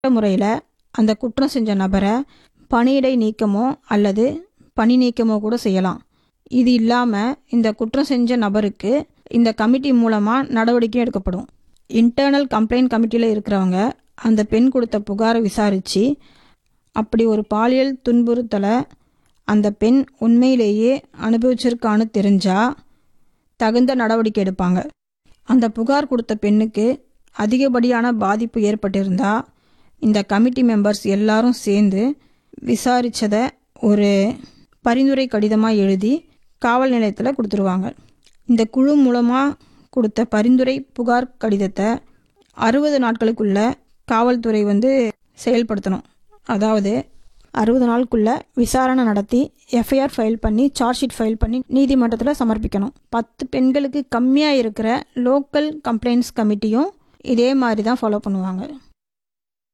முறையில் அந்த குற்றம் செஞ்ச நபரை பணியிடை நீக்கமோ அல்லது பணி நீக்கமோ கூட செய்யலாம் இது இல்லாமல் இந்த குற்றம் செஞ்ச நபருக்கு இந்த கமிட்டி மூலமாக நடவடிக்கை எடுக்கப்படும் இன்டர்னல் கம்ப்ளைண்ட் கமிட்டியில் இருக்கிறவங்க அந்த பெண் கொடுத்த புகாரை விசாரித்து அப்படி ஒரு பாலியல் துன்புறுத்தலை அந்த பெண் உண்மையிலேயே அனுபவிச்சிருக்கான்னு தெரிஞ்சால் தகுந்த நடவடிக்கை எடுப்பாங்க அந்த புகார் கொடுத்த பெண்ணுக்கு அதிகப்படியான பாதிப்பு ஏற்பட்டிருந்தா இந்த கமிட்டி மெம்பர்ஸ் எல்லாரும் சேர்ந்து விசாரித்ததை ஒரு பரிந்துரை கடிதமாக எழுதி காவல் நிலையத்தில் கொடுத்துருவாங்க இந்த குழு மூலமாக கொடுத்த பரிந்துரை புகார் கடிதத்தை அறுபது நாட்களுக்குள்ள காவல்துறை வந்து செயல்படுத்தணும் அதாவது அறுபது நாளுக்குள்ள விசாரணை நடத்தி எஃப்ஐஆர் ஃபைல் பண்ணி சார்ஜ் ஷீட் ஃபைல் பண்ணி நீதிமன்றத்தில் சமர்ப்பிக்கணும் பத்து பெண்களுக்கு கம்மியாக இருக்கிற லோக்கல் கம்ப்ளைண்ட்ஸ் கமிட்டியும் இதே மாதிரி தான் ஃபாலோ பண்ணுவாங்க